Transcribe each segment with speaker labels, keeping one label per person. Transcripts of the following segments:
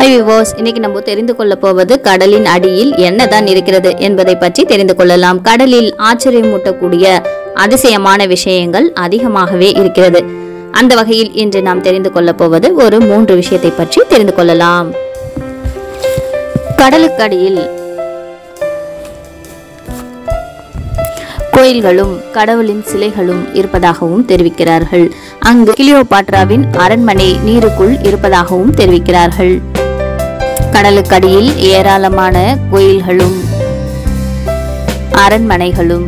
Speaker 1: hi விவோஸ் இன்னைக்கு நம்ம தெரிந்து கொள்ள போவது கடலின் அடியில் என்னதான் இருக்கிறது என்பதை பற்றி தெரிந்து கொள்ளலாம் கடலில் ஆச்சரியமூட்டக்கூடிய அதிசயமான விஷயங்கள் அதிகமாகவே இருக்கிறது அந்த வகையில் இன்று நாம் தெரிந்து கொள்ள போவது ஒரு மூன்று விஷயத்தை பற்றி தெரிந்து கொள்ளலாம் கடலுக்கடியில் கோயில்களும் கடவுளின் சிலைகளும் இருப்பதாகவும் தெரிவிக்கிறார்கள் அங்கு கிளியோபாட்ராவின் அரண்மனை நீருக்குள் இருப்பதாகவும் தெரிவிக்கிறார்கள் கடலுக்கடியில் ஏராளமான கோயில்களும் அரண்மனைகளும்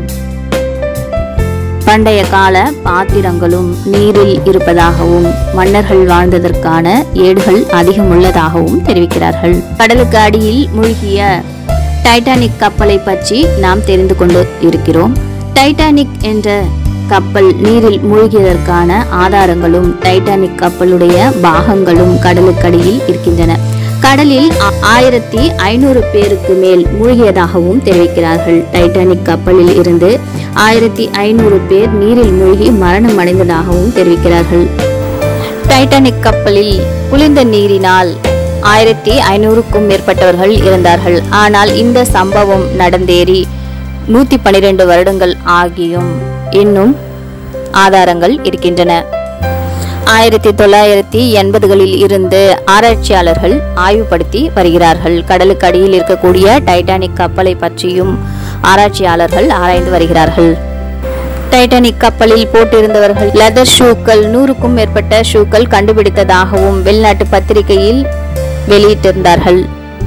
Speaker 1: பண்டைய கால பாத்திரங்களும் நீரில் இருப்பதாகவும் மன்னர்கள் வாழ்ந்ததற்கான ஏடுகள் அதிகம் உள்ளதாகவும் தெரிவிக்கிறார்கள் கடலுக்கு அடியில் மூழ்கிய டைட்டானிக் கப்பலை பற்றி நாம் தெரிந்து கொண்டு இருக்கிறோம் டைட்டானிக் என்ற கப்பல் நீரில் மூழ்கியதற்கான ஆதாரங்களும் டைட்டானிக் கப்பலுடைய பாகங்களும் கடலுக்கடியில் இருக்கின்றன கடலில் ஆ- ஆயிரத்தி ஐநூறு பேருக்கு மேல் மூழ்கியதாகவும் தெரிவிக்கிறார்கள் டைட்டானிக் கப்பலில் இருந்து ஆயிரத்தி ஐநூறு பேர் நீரில் மூழ்கி மரணம் அடைந்ததாகவும் தெரிவிக்கிறார்கள் டைட்டானிக் கப்பலில் குளிர்ந்த நீரினால் ஆயிரத்தி ஐநூறுக்கும் மேற்பட்டவர்கள் இறந்தார்கள் ஆனால் இந்த சம்பவம் நடந்தேறி நூத்தி பனிரெண்டு வருடங்கள் ஆகியும் இன்னும் ஆதாரங்கள் இருக்கின்றன ஆயிரத்தி தொள்ளாயிரத்தி எண்பதுகளில் இருந்து ஆராய்ச்சியாளர்கள் ஆய்வுபடுத்தி வருகிறார்கள் கடலுக்கு அடியில் இருக்கக்கூடிய டைட்டானிக் கப்பலை பற்றியும் ஆராய்ச்சியாளர்கள் ஆராய்ந்து வருகிறார்கள் டைட்டானிக் கப்பலில் போட்டிருந்தவர்கள் லெதர் ஷூக்கள் நூறுக்கும் மேற்பட்ட ஷூக்கள் கண்டுபிடித்ததாகவும் வெளிநாட்டு பத்திரிகையில் வெளியிட்டிருந்தார்கள்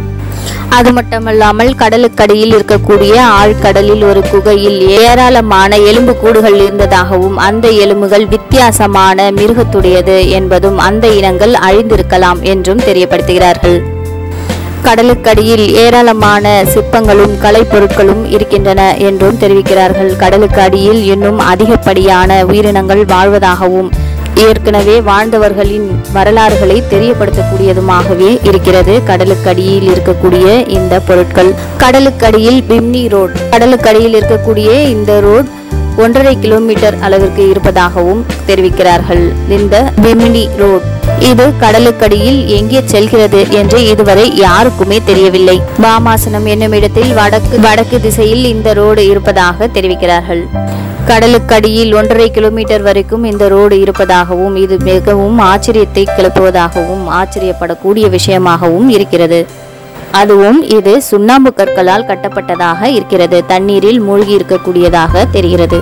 Speaker 1: அது மட்டுமல்லாமல் கடலுக்கடியில் இருக்கக்கூடிய ஆழ்கடலில் ஒரு குகையில் ஏராளமான எலும்பு கூடுகள் இருந்ததாகவும் அந்த எலும்புகள் வித்தியாசமான மிருகத்துடையது என்பதும் அந்த இனங்கள் அழிந்திருக்கலாம் என்றும் தெரியப்படுத்துகிறார்கள் கடலுக்கடியில் ஏராளமான சிற்பங்களும் கலைப்பொருட்களும் இருக்கின்றன என்றும் தெரிவிக்கிறார்கள் கடலுக்கு அடியில் இன்னும் அதிகப்படியான உயிரினங்கள் வாழ்வதாகவும் ஏற்கனவே வாழ்ந்தவர்களின் வரலாறுகளை தெரியப்படுத்தக்கூடியதுமாகவே இருக்கிறது கடலுக்கடியில் இருக்கக்கூடிய இந்த பொருட்கள் கடலுக்கடியில் பிம்னி ரோட் கடலுக்கடியில் இருக்கக்கூடிய இந்த ரோட் ஒன்றரை கிலோமீட்டர் அளவிற்கு இருப்பதாகவும் தெரிவிக்கிறார்கள் இந்த பிமினி ரோட் இது கடலுக்கடியில் எங்கே செல்கிறது என்று இதுவரை யாருக்குமே தெரியவில்லை பாமாசனம் என்னும் இடத்தில் வடக்கு வடக்கு திசையில் இந்த ரோடு இருப்பதாக தெரிவிக்கிறார்கள் கடலுக்கடியில் ஒன்றரை கிலோமீட்டர் வரைக்கும் இந்த ரோடு இருப்பதாகவும் இது மிகவும் ஆச்சரியத்தை கிளப்புவதாகவும் ஆச்சரியப்படக்கூடிய விஷயமாகவும் இருக்கிறது அதுவும் இது சுண்ணாம்பு கற்களால் கட்டப்பட்டதாக இருக்கிறது தண்ணீரில் மூழ்கி இருக்கக்கூடியதாக தெரிகிறது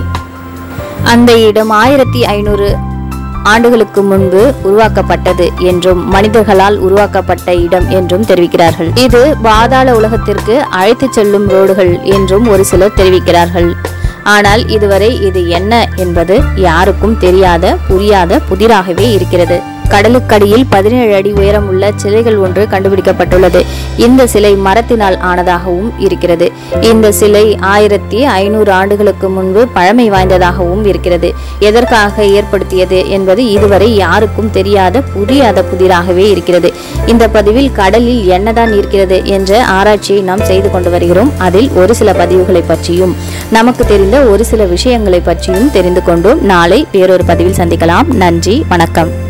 Speaker 1: அந்த இடம் ஆயிரத்தி ஐநூறு ஆண்டுகளுக்கு முன்பு உருவாக்கப்பட்டது என்றும் மனிதர்களால் உருவாக்கப்பட்ட இடம் என்றும் தெரிவிக்கிறார்கள் இது பாதாள உலகத்திற்கு அழைத்துச் செல்லும் ரோடுகள் என்றும் ஒரு சிலர் தெரிவிக்கிறார்கள் ஆனால் இதுவரை இது என்ன என்பது யாருக்கும் தெரியாத புரியாத புதிராகவே இருக்கிறது கடலுக்கடியில் பதினேழு அடி உயரம் உள்ள சிலைகள் ஒன்று கண்டுபிடிக்கப்பட்டுள்ளது இந்த சிலை மரத்தினால் ஆனதாகவும் இருக்கிறது இந்த சிலை ஆயிரத்தி ஐநூறு ஆண்டுகளுக்கு முன்பு பழமை வாய்ந்ததாகவும் இருக்கிறது எதற்காக ஏற்படுத்தியது என்பது இதுவரை யாருக்கும் தெரியாத புரியாத புதிராகவே இருக்கிறது இந்த பதிவில் கடலில் என்னதான் இருக்கிறது என்ற ஆராய்ச்சியை நாம் செய்து கொண்டு வருகிறோம் அதில் ஒரு சில பதிவுகளை பற்றியும் நமக்கு தெரிந்த ஒரு சில விஷயங்களை பற்றியும் தெரிந்து கொண்டோம் நாளை வேறொரு பதிவில் சந்திக்கலாம் நன்றி வணக்கம்